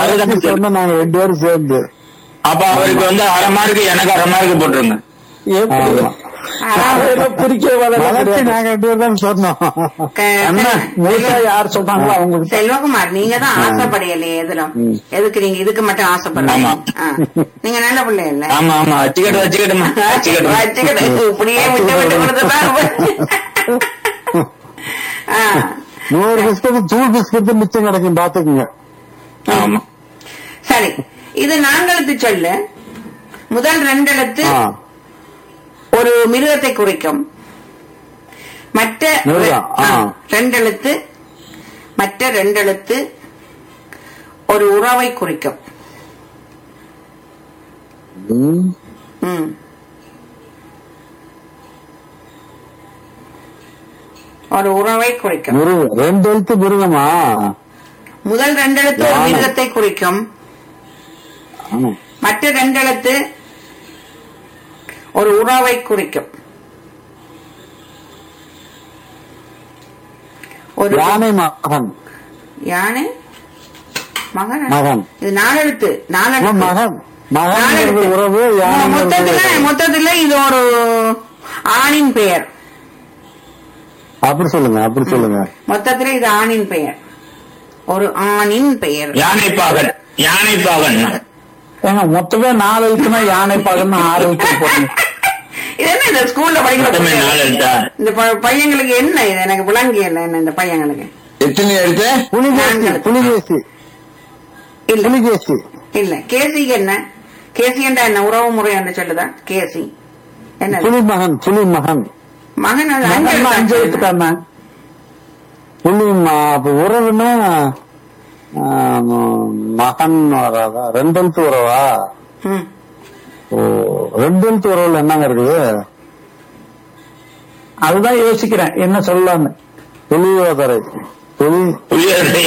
அதுதான் சொன்ன நாங்க ரெண்டு பேரும் சேர்ந்து அப்ப அவருக்கு வந்து அரை மார்க்கு எனக்கு அரை மார்க்கு போட்டுருங்க எப்படி ஆமா. அதெல்லாம் பிரிக்க வளர்ச்சி வளர்ச்சி நாங்க ரெண்டு பேரும் தான் சொன்னோம் என்ன மூத்தா யார் சொல்றாங்களோ அவங்களுக்கு செல்வகுமார் நீங்க தான் ஆசைப்படையலையே எதுலும் எதுக்கு நீங்க இதுக்கு மட்டும் ஆசைப்படுறீங்க ஆமா. ஆ. நீங்க நல்ல பிள்ளை இல்ல ஆமா ஆமா வச்சுக்கட்டு வச்சுக்கட்டுமா வச்சுக்கட்டு வச்சுக்கிட்டு இப்படியே விட்டு விட்டு கொடுத்துதான் ஆ. நூறு பிஸ்கட் தூள் பிஸ்கட் மிச்சம் கிடைக்கும் பாத்துக்குங்க ஆமா சரி இது நான்கெழுத்து சொல்லு முதல் ரெண்டு எழுத்து ஆ. ஒரு மிருகத்தை குறிக்கும் மற்ற மிருகம், ஆ. ஆ, ரெண்டெழுத்து மற்ற ரெண்டெழுத்து ஒரு உறவை குறிக்கும் ம். ம். ஒரு உறவை குறிக்கும் முருகன் ரெண்டு எழுத்து முருகமா முதல் ரெண்டெழுத்து ஒரு யானை. மிருகத்தை குறிக்கும் ஆமா. மற்ற ரெண்டெழுத்து ஒரு உறவை குறிக்கும் ஒரு யானை மகன் யானை மகன் மகன் இது நாலெழுத்து ஆமா, நாலெழுத்து மகன் மகன் நாலெழுத்து. உறவு யானை மொத்தத்துல மொத்தத்துல இது ஒரு ஆணின் பெயர் அப்படி சொல்லுங்க அப்படி சொல்லுங்க மொத்தத்துல இது ஆணின் பெயர் ஒரு ஆணின் பெயர் யானை பாகன் யானை பாகன் ஏங்க மொத்தமே நாலு எழுத்துனா யானை பகன்னு ஆறு எழுத்து போடுங்க இது என்ன இந்த ஸ்கூல்ல படிக்கிற மொத்தமே நாலு பையன்? எழுத்தா இந்த ப- பையங்களுக்கு என்ன இது எனக்கு விளங்கியல என்ன இந்த பையங்களுக்கு எத்தனை எடுத்து புலிகேசி நான்கு. புலிகேசி இல்ல புலிகேசி இல்ல கேசிக்கு என்ன கேசி என்ற என்ன உறவு முறை என்று சொல்லுதா கேசி என்ன புலி மகன் புலி மகன் மகன் அது அஞ்சு மகன்னா அஞ்சு எழுத்து. எழுத்துக்கான புலி ம- அப்ப உறவுன்னா ஆ, ம- மகன் வராதா ரெண்டு எழுத்து உறவா ம். ஓ ரெண்டு எழுத்து உறவுல என்னங்க இருக்குது அதுதான் யோசிக்கிறேன் என்ன சொல்லலாம்னு புலியோதரை புலி புளியோதரை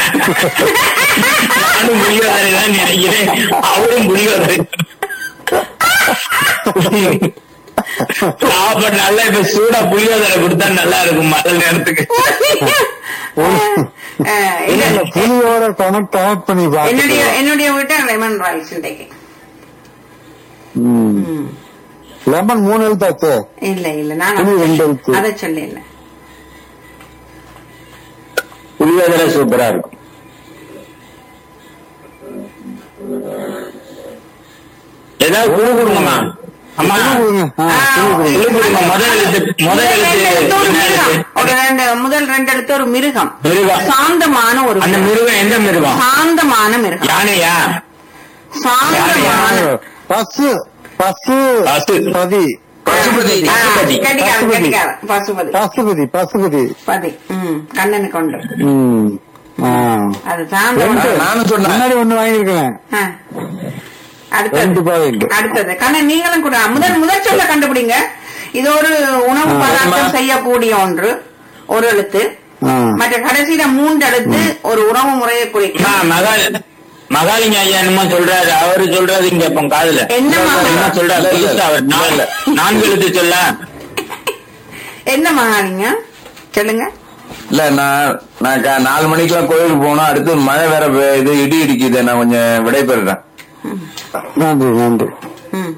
நானும் புளியோதரை தான் நினைக்கிறேன் அவரும் புளியோதரை சாப்பாடு நல்லா இப்ப சூடா புளியோதரை கொடுத்தா நல்லா இருக்கும் மழை நேரத்துக்கு அஹ், இல்ல, இல்ல, இல்ல, புலியோட கனெக்ட் கனெக்ட் பண்ணி என்னுடைய பாத்து என்னுடைய வீட்டை லெமன் ரைஸ் இன்றைக்கு லெமன் மூணு எழுத்தாச்சு இல்ல இல்ல நான் புளி ரெண்டு எழுத்து. அதை சொல்ல இல்ல புளியோதரை சூப்பரா இருக்கும் ஏதாவது குழு கொடுங்கம்மா அம்மா கொடுங்க. ஆ, புலி கொடுங்க. குழு கொடுங்க முதல் எழுத்து முதல் ரெண்டு எழுத்து ஒரு எழுத்து என்ன மிருகம். எழுத்து? ஒரு ரெண்டு முதல் ரெண்டு எழுத்து ஒரு மிருகம் மிருகம். சாந்தமான ஒரு அந்த மிருகம். மிருகம் எந்த மிருகம் சாந்தமான மிருகம் யானையா சாந்தமான பசு பசு பசு. பதி பசுபதி ஆ, பசுபதி கெட்டிக்காரன், பசுபதி. கெட்டிக்காரன். பசுபதி பசுபதி பசுபதி பதி ம் கண்ணனுக்கு கொண்டு ம். ஆ. அது சாந்த ரெண்டு. உணவு. நானும் சொன்னேன் முன்னாடி ஒண்ணு வாங்கியிருக்கேன் ஆ. அடுத்தது ரெண்டு பாயிண்ட் அடுத்தது கண்ணன் நீங்களும் கூட முதல் முதல் சொல்ல கண்டுபிடிங்க இது ஒரு உணவு ஆ, பதார்த்தம் ஆமா. செய்யக்கூடிய ஒன்று ஒரு எழுத்து ஆ. மற்ற கடைசியில மூன்று எழுத்து ஒரு உணவு முறையை குறிக்கும் அம்மா, மகால் மகாலிங்க ஐயா என்னமோ சொல்றாரு அவரு சொல்றாரு இங்க இப்ப காதுல என்ன மகா? என்ன சொல்றாரு இல்ல, இல்ல. புதுசா அவர் நாலு நான்கு எழுத்து சொல்ல என்ன மகாலிங்க சொல்லுங்க இல்ல நான் நான் கா- நாலு மணிக்கெல்லாம் கோயிலுக்கு போகணும் அடுத்து மழை வேற பெ- இது இடி இடிக்குது நான் கொஞ்சம் விடைபெறுறேன் நன்றி நன்றி ம்.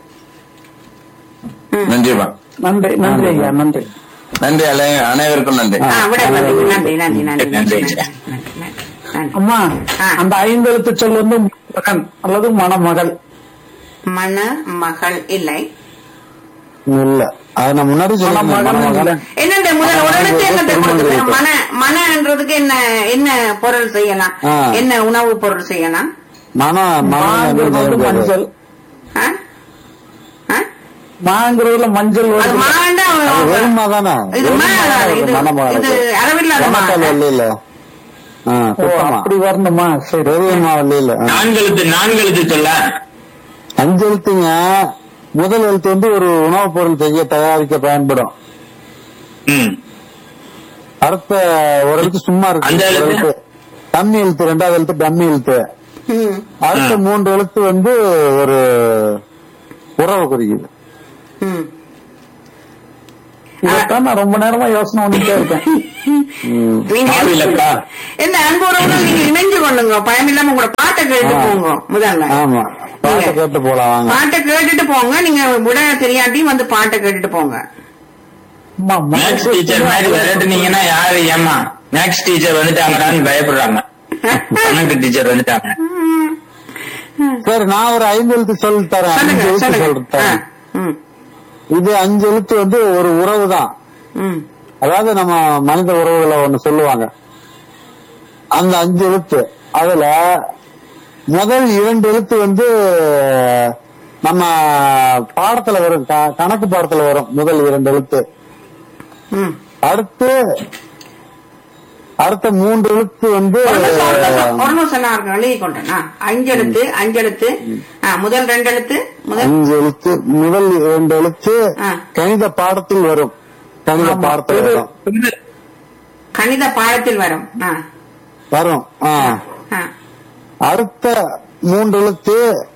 நன்றிமா நன்றி நன்றி ஐயா நன்றி நன்றி அலை அனைவருக்கும் நன்றி ஆ, விட நன்றி நன்றி நன்றி நன்றி நன்றி நன்றி. நன்றி நன்றி நன்றி அம்மா ஆ. அந்த ஐந்து எழுத்து சொல் வந்து மகன் அல்லது மணமகள் மண மகள் இல்லை இல்ல அது நான் முன்னாடி சொன்னேன் மணமகன் மணமகன். இல்லை. என்னண்டு முதல் ஒரு எழுத்து என்னத்தை கொடுக்குது மன மனன்றதுக்கு என்ன என்ன பொருள் செய்யலாம் ஆ. என்ன உணவு பொருள் செய்யலாம் மன மன மாங்கிறது வந்து மஞ்சள் ஆ? ஆ? மாங்கிறதுல மஞ்சள் அது வருது. மாண்டா அது வெறுமா தானே இது மா இது இது அளவில்லாத மா மணமக்கள் வள்ளியில ஆ ஓ, குத்தமா அப்படி வரணுமா சரி பெரியம்மா வள்ளியில ஆ. நான்கு எழுத்து நான்கு எழுத்து சொல்ல அஞ்சு எழுத்துங்க முதல் எழுத்து வந்து ஒரு உணவுப் பொருள் செய்ய தயாரிக்க பயன்படும் ம் அடுத்த ஒரு எழுத்து சும்மா இருக்கு அந்த ஒரு எழுத்து? எழுத்து டம்மி எழுத்து ரெண்டாவது எழுத்து டம்மி எழுத்து ம். அடுத்த ஆ. மூன்று எழுத்து வந்து ஒரு உறவு குறிக்குது ம். இதைத்தான் நான் ரொம்ப நேரமா யோசனை பண்ணிட்டே இருக்கேன் நீங்க ஆவிலக்கா என்ன அன்பு உறவுகள் நீங்க இணைஞ்சு கொள்ளுங்க பயம் இல்லாம உங்களோட பாட்டை கேட்டு ஆ. போங்க முதல்ல ஆமா பாட்டை கேட்டு போலாம் வாங்க பாட்டை கேட்டுட்டு போங்க நீங்க விட தெரியாட்டியும் வந்து பாட்டை கேட்டுட்டு போங்க அம்மா, மேக்ஸ் டீச்சர் மாதிரி விரட்டுனீங்கன்னா யாரு ஏமா மேக்ஸ் டீச்சர் வந்துட்டாங்கன்னு பயப்படுறாங்க கணக்கு டீச்சர் வந்துட்டாங்க சரி நான் ஒரு ஐந்து எழுத்து சொல் தரேன் அஞ்சு சொல்லுங்க எழுத்து சொல்லுங்க சொல் தரேன் ஆ, ம், இது அஞ்சு எழுத்து வந்து ஒரு உறவு தான் ம். அதாவது நம்ம மனித உறவுகளை ஒண்ணு சொல்லுவாங்க அந்த அஞ்சு எழுத்து அதுல முதல் இரண்டு எழுத்து வந்து நம்ம பாடத்துல வரும் க- கணக்கு பாடத்துல வரும் முதல் இரண்டு எழுத்து ம். அடுத்து அடுத்த மூன்று எழுத்து வந்து ஒரு நிமிஷம், ஒரு நிமிஷம், ஒரு நிமிஷம் நான் இருக்கேன், எழுதி கொண்டேன் ஆ, அஞ்செழுத்து அஞ்செழுத்து ஆ, முதல் ரெண்டு எழுத்து முதல் அஞ்சு எழுத்து முதல் இரண்டு எழுத்து ஆ. கணித பாடத்தில் வரும் கணித பாடத்தில் வரும் கணித பாடத்தில் வரும் ஆ, வரும் ஆ. ஆ. அடுத்த மூன்று எழுத்து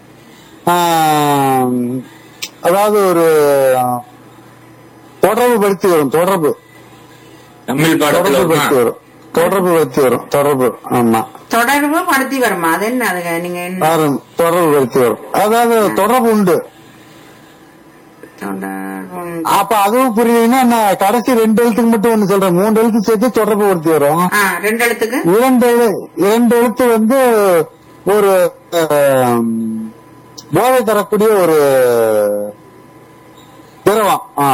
ஆம், அதாவது ஒரு தொடர்பு படுத்தி வரும் தொடர்பு தமிழ் தொடர்பு பாடத்துல படுத்தி வரும் தொடர்பு படுத்தி வரும் தொடர்பு ஆமா தொடர்பு படுத்தி வருமா அது என்ன அது நீங்க என்ன வரும் தொடர்பு படுத்தி வரும் அதாவது தொடர்பு உண்டு தொடர்பு அப்ப அதுவும் புரியலன்னா நான் கடைசி ரெண்டு எழுத்துக்கு மட்டும் ஒண்ணு சொல்றேன் மூன்று எழுத்து சேர்த்து தொடர்பு படுத்தி வரும் ஆ, ரெண்டு எழுத்துக்கு இரண்டு எழு- இரண்டு எழுத்து வந்து ஒரு ஆம், போதை தரக்கூடிய ஒரு திரவம் ஆ.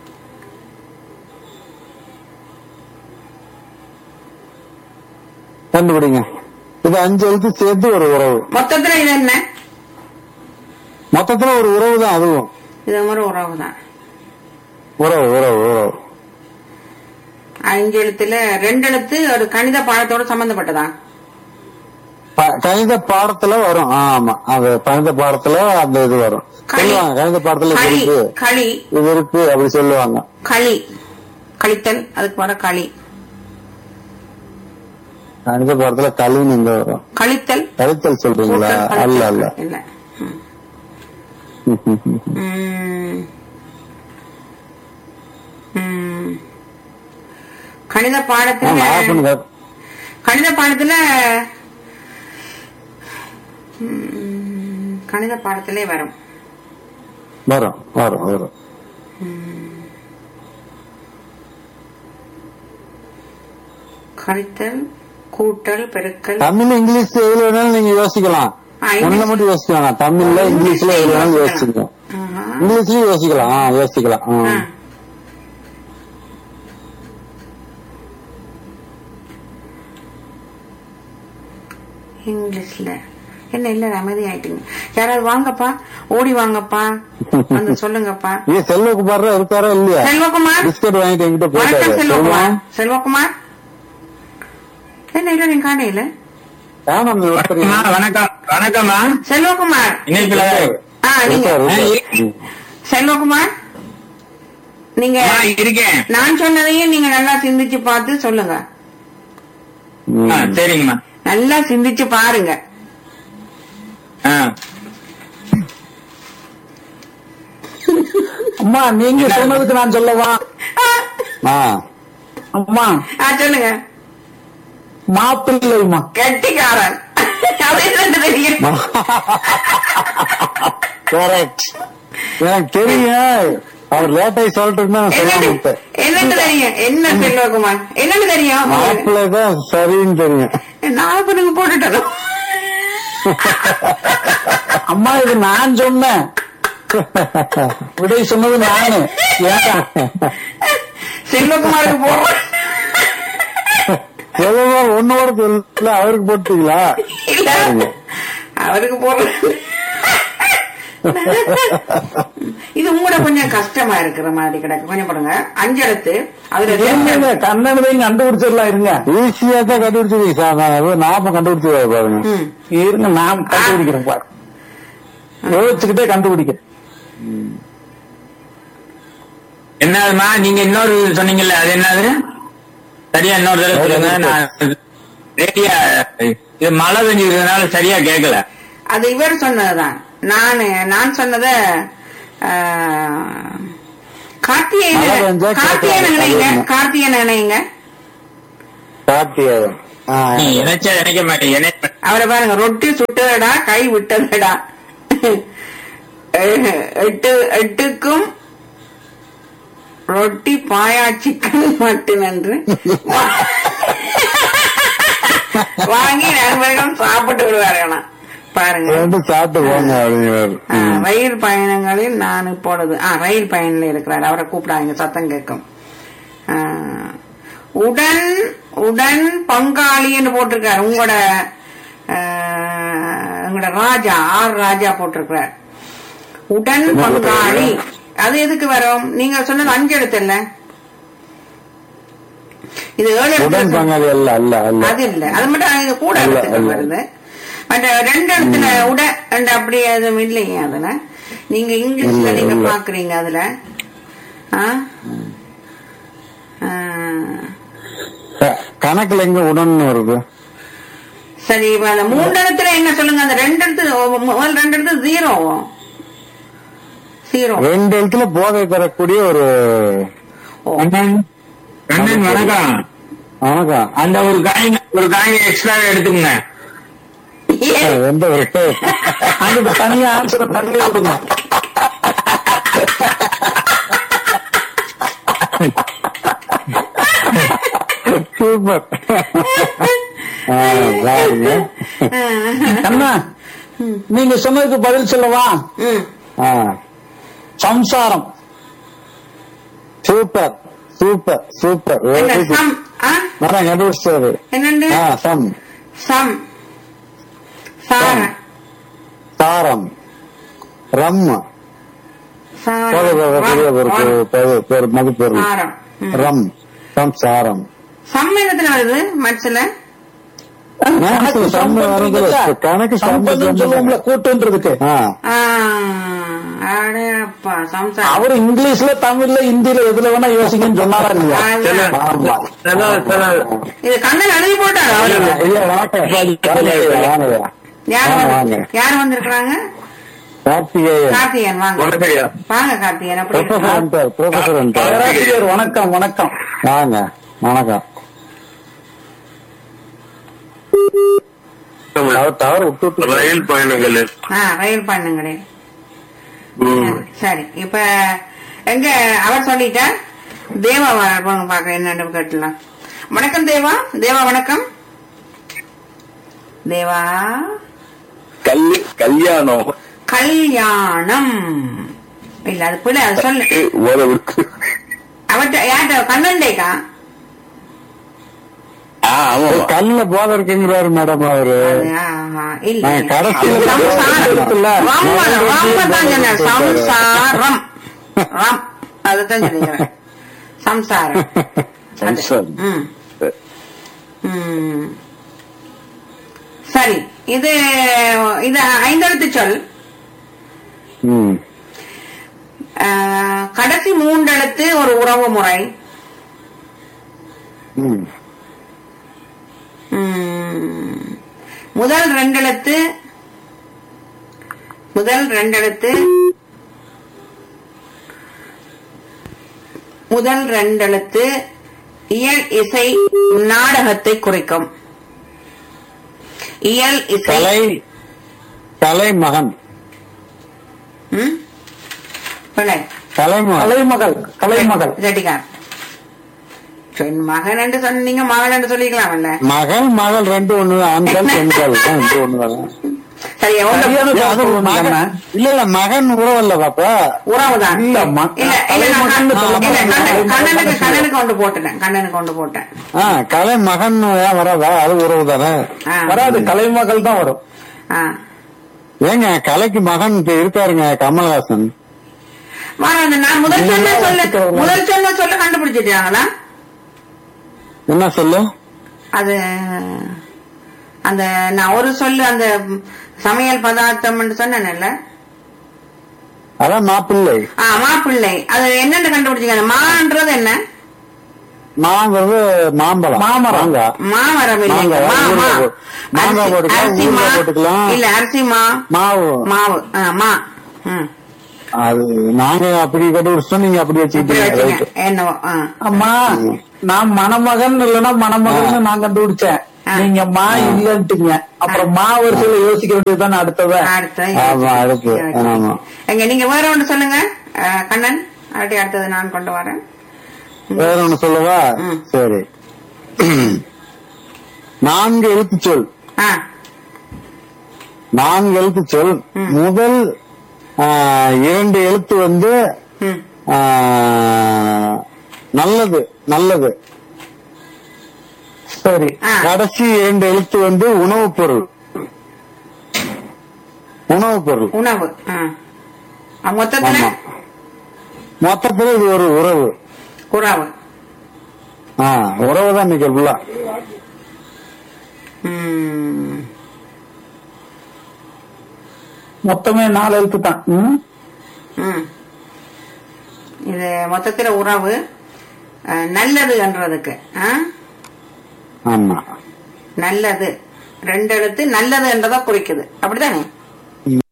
கண்டுபிடிங்க இது அஞ்சு எழுத்து சேர்த்து ஒரு உறவு மொத்தத்துல இது என்ன மொத்தத்துல ஒரு உறவு தான் அதுவும் இது மாதிரி உறவு தான் உறவு உறவு உறவு அஞ்சு எழுத்துல ரெண்டு எழுத்து ஒரு கணித பாடத்தோட சம்பந்தப்பட்டதா ப- கணித பாடத்துல வரும் ஆமா அது கணித பாடத்துல அந்த இது வரும் களி சொல்லுவாங்க கணித பாடத்துல இது களி இருக்கு களி இது இருக்கு அப்படி சொல்லுவாங்க களி கழித்தல் அதுக்கு வர களி கணித பாடத்துல களின்னு இங்க வரும் கழித்தல் கழித்தல் சொல்றீங்களா கூட்டல், அல்ல கழித்தல். அல்ல இல்ல ம். ம். கணித ஆமா, பாடத்துல ஆப்புன்னு கணித பாடத்துல ம், கணித பாடத்திலே வரும் வரும் வரும் வரும் கழித்தல் கூட்டல் பெருக்கல் தமிழ் இங்கிலீஷ் எதுல வேணாலும் நீங்க யோசிக்கலாம் ஆ, இங்கிலீஷ். ஒண்ணுல மட்டும் யோசிக்க வேணாம் தமிழ்ல இங்கிலீஷ்ல எதுல வேணாலும் யோசிக்கலாம் ஆஹா. இங்கிலீஷ்லயும் யோசிக்கலாம் ஆ, யோசிக்கலாம் ஆ. ஆ. இங்கிலீஷ்ல என்ன இல்ல அமைதி ஆயிட்டீங்க யாராவது வாங்கப்பா ஓடி வாங்கப்பா வந்து சொல்லுங்கப்பா இது செல்வகுமார் இருக்காரா இல்லையா செல்வகுமார் பிஸ்கட் வாங்கிட்டு என்கிட்ட வணக்கம் போயிட்டாரு செல்வகுமார் செல்வம் செல்வகுமார் என்ன இல்ல நீங்க காணையில ஆனந்த் ஒருத்தர் வணக்கம்மா வணக்கம் வணக்கம்மா செல்வகுமார் இணைப்புல ஆ நீங்க இருக்காரு, இருக்காரு. ம். செல்வகுமார் நீங்க ஆ, இருக்கேன் நான் சொன்னதையும் நீங்க நல்லா சிந்திச்சு பார்த்து சொல்லுங்க ம். ஆ, சரிங்கம்மா நல்லா சிந்திச்சு பாருங்க ஆ. அம்மா நீங்க சொன்னதுக்கு நான் சொல்லவா ஆ அம்மா ஆ, சொல்லுங்க மாப்பிள்ளைமா கெட்டிக்காரன் அது என்னன்னு தெரியும் கரெக்ட் எனக்கு தெரியும் அவர் லேட்டாகி சொல்லிட்டு இருந்தா நான் சொல்லாம என்னன்னு விட்டேன் என்னன்னு தெரியும் என்ன செல்வகுமார் என்னன்னு தெரியும் மாப்பிள்ளை தான் சரின்னு தெரியும் நான் இப்ப நீங்க போட்டுட்டோம் அம்மா இது நான் சொன்னேன் விடை சொன்னது நானு ஏன்டா செல்வகுமாருக்கு போடுறோம் எவ்வளவோ ஒன்னோட சொல்லல அவருக்கு போட்டீங்களா இல்ல அவருக்கு போடுறோம் இது உங்களோட கொஞ்சம் கஷ்டமா இருக்கிற மாதிரி கிடக்கு கொஞ்சம் போடுங்க அஞ்செழுத்து அதுல ரெண்டு இருங்க கண்ணனையும் கண்டுபிடிச்சிடலாம் இருங்க ஈஸியா தான் கண்டுபிடிச்சிருக்கீங்க சார் நான் ஏதோ நாம கண்டுபிடிச்சிருக்காரு பாருங்க ம். இருங்க நான் கண்டுபிடிக்கிறேன் பாரு யோசிச்சுக்கிட்டே கண்டுபிடிக்கிறேன் என்னதுமா நீங்க இன்னொரு சொன்னீங்கல்ல அது என்னது சரியா இன்னொரு தடவை சொல்லுங்க நான் ரேடியா இது மழை பெஞ்சிருக்கிறதுனால சரியா கேட்கல அது இவர் சொன்னதுதான் நான் நான் சொன்னத ஆ, கார்த்திகேயன் மழை பெஞ்சா கார்த்திகேயன் கேட்கலாம். நினைங்க அது என்ன? கார்த்திகேயன் நினைங்க கார்த்திகேயன் ஆ, நீ இணைச்சா இணைக்க மாட்டேன் இணைப்ப அவரை பாருங்க ரொட்டி சுட்டதடா கை விட்டதடா எட்டு எட்டுக்கும் ரொட்டி பாயாச்சிக்கும் மட்டும் என்று வாங்கி நண்பர்கள் சாப்பிட்டு விடுவார்களாம் பாருங்க ரெண்டு சாப்பிட்டு போங்க அப்படிங்கிறாரு ஆ, ரயில் பயணங்களில் நான் இப்பொழுது ஆ ரயில் பயணில இருக்கிறார் அவரை கூப்பிடாங்க சத்தம் கேட்கும் ஆ, உடன் உடன் பங்காளின்னு போட்டிருக்காரு உங்களோட ஆ, உங்களோட ராஜா ஆர் ராஜா போட்டிருக்கிறார் உடன் பங்காளி அது எதுக்கு வரும் நீங்க சொன்னது அஞ்சு எழுத்து இல்ல இது ஏழு உடன் எழுத்து பங்காளி அல்ல அல்ல அல்ல அது இல்ல அது மட்டும் இது கூட இல்ல, எழுத்துக்கள் இல்ல. வருது பட் ரெண்டு இடத்துல உட ரெண்டு அப்படி எதுவும் இல்லைங்க அதுல நீங்க இங்கிலீஷ்ல இல்ல, நீங்க இல்ல. பாக்குறீங்க அதுல ஆ? ஆ. க- கணக்குல எங்க உடன் வருது சரி இப்ப அந்த மூன்று இடத்துல என்ன சொல்லுங்க அந்த ரெண்டு இடத்து முதல் ரெண்டு இடத்து ஜீரோ ஜீரோ ரெண்டு இடத்துல போதை தரக்கூடிய ஒரு அண்ணன் அண்ணன் வணக்கம் வணக்கம் அந்த ஒரு காயின் ஒரு காயின் எக்ஸ்ட்ரா எடுத்துக்கங்க எந்த ஒரு அதுக்கு தனியா ஆன்சர் தள்ளி விடுங்க சூப்பர் ஆ, பாருங்க அண்ணா நீங்க சொன்னதுக்கு பதில் சொல்லவா ம். ஆ, சம்சாரம் சூப்பர் சூப்பர் சூப்பர் என்ன வெரி குட் சம் ஆ? நல்லா கண்டுபிடிச்சது என்னண்டு ஆ சம் சம் சார சாரம் ரம் போதை தரக்கூடிய ஒரு பொ- பொ- பொ- மதிப்பொருள் சாரம் ம். ரம் சம்சாரம் சம்மேளத்துல வருது மனசுல கணக்கு சம்ம வருது கணக்கு சம்பந்தம் சொல்லுவோம்ல சம்ம கூட்டுன்றதுக்கு ஆ அடேப்பா சம்சாரம் அவர் இங்கிலீஷ்ல தமிழ்ல ஹிந்தில எதுல வேணா யோசிங்கன்னு சொன்னாரா இல்லையா அதான். ஆமா சில சில இது கண்ணன் எழுதி போட்டாரு அவரு. இல்ல வணக்கம் வாங்க யார் வாங்க, வந்து- வாங்க. யார் வந்திருக்கிறாங்க கார்த்திகேயன் கார்த்திகேயன் வாங்க வணக்கம்யா. வாங்க கார்த்திகேயன் அப்படி ப்ரொஃபசர் அன்டர் ப்ரொஃபசர் அன்டர் பேராசிரியர் வணக்கம் வணக்கம் வாங்க வணக்கம் அவர் தவறு விட்டு விட்டு ரயில் பயணங்கள் ஆ ரயில் பண்ணுங்களே சரி இப்ப எங்க அவர் சொல்லிட்டா தேவா வரப்போங்க பாக்க என்னன்னு கேட்டலாம் வணக்கம் தேவா தேவா வணக்கம் தேவா கல் கல்யாணம் கல்யாணம் இல்ல அது பிள்ளை அது சொல்லு உறவுக்கு அவர்கிட்ட யார்கிட்ட கண்ணண்டேக்கா ஆ ஆமா கல்ல போத இருக்குங்கிறாரு மேடம் அவரு அது, ஆஹா, இல்ல நான் கடைசியில சம்சாரம். இருக்குல்ல. ரம்ம- ரம்ம தான் சொன்னேன். சம்சாரம் ரம் அதுதான் சொல்லிக்கிறேன் சம்சாரம் அது. சம்சாரம். ம். ம். சரி இது இது ஐந்தெழுத்து சொல் ம். ஆஹ், கடைசி மூன்றெழுத்து ஒரு உறவு முறை ம். ம். முதல் ரெண்டெழுத்து முதல் ரெண்டெழுத்து முதல் ரெண்டெழுத்து இயல் இசை நாடகத்தை குறிக்கும் இயல் இசை கலை கலை மகன் ம்? பிள்ளை கலைமகன் கலைமகள் கலைமகள் ஜட்டிகார் சொன் மகன் என்று சொன்னீங்க மகள் என்று சொல்லிக்கலாம்ல மகள் மகள் ரெண்டு ஒண்ணு ஆண்கள் பெண்கள் ரெண்டு ஒண்ணு சரி ஒன்று சரியான அது பதில் சொல்லுங்க மகன் அண்ணா. இல்ல இல்ல மகன் உறவல்ல பாப்பா உறவுதான் இல்ல, ம- இல்ல இல்ல நான் தலைமகன்னு சொல்ல இல்ல, மாட்டேன். கண்ணன்- கண்ணனுக்கு தலைமகன் கண்ணனுக்கு கொண்டு போட்டுட்டேன் கண்ணனுக்கு கொண்டு போட்டேன் ஆ கலை மகன் ஏன் வராதா அது உறவு தானே ஆ. வராது கலைமகள் தான் வரும் ஆ. ஏங்க கலைக்கு மகன் இப்ப இருக்காருங்க கமல்ஹாசன் வராது நான் முதல் சொன்ன சொல்ல முதல் சொன்ன சொல்ல கண்டுபிடிச்சிட்டாங்களா என்ன சொல்லு அது அந்த நான் ஒரு சொல்லு அந்த சமையல் பதார்த்தம் சொன்னேன்ல அதான் மாப்பிள்ளை ஆ மாப்பிள்ளை அது என்னன்னு கண்டுபிடிச்சிங்க மான்றது என்ன மாங்கிறது மாம்பழம் மாமரம். மாங்காய். மாமரம் இல்லை மாங்காய், மா ஊறுகாய் மா போ- மாங்காய் அரிசி- போட்டுக்கலாம், அரிசி மா ஊறுகாய் போட்டுக்கலாம். இல்ல அரிசி மா மாவு மாவு ஆ, மா ம் அது நாங்க அப்படி கண்டுபிடிச்சோம் நீங்க அப்படி இப்படி வச்சுக்கிட்டீங்க வச்சுங்க. ரைட்டு. என்னவோ ஆ. அம்மா நான் மணமகன் இல்லைன்னா மணமகன் நான் கண்டுபிடிச்சேன் ஆ. நீங்க மா இல்லன்ட்டீங்க அப்புறம் மா வரிசையில யோசிக்க வேண்டியதுதானே அடுத்தத அடுத்த ஆமா, அடுத்து. ஆமா. எங்க நீங்க வேற ஒன்று சொல்லுங்க ஆ, கண்ணன் அப்படி அடுத்தது நான் கொண்டு வரேன் வேற ஒண்ணு சொல்லவா ம். சரி நான்கு எழுத்து சொல் ஆ நான்கு எழுத்து சொல் முதல் ஆ, இரண்டு எழுத்து வந்து ம் ஆ, நல்லது நல்லது சரி ஆ கடைசி இரண்டு எழுத்து வந்து உணவுப் பொருள் உணவுப் பொருள் உணவு ஆ ஆ, மொத்தத்துல ஆமா மொத்தத்துல இது ஒரு உறவு உறவு ஆ உறவு தான் இன்னைக்கு ஃபுல்லா ம் மொத்தமே நாலு எழுத்து தான் ம்? ம். இது மொத்தத்துல உறவு அஹ், நல்லது என்றதுக்கு ஆ? ஆமா நல்லது ரெண்டு எழுத்து நல்லது என்றதை குறிக்குது அப்படிதானே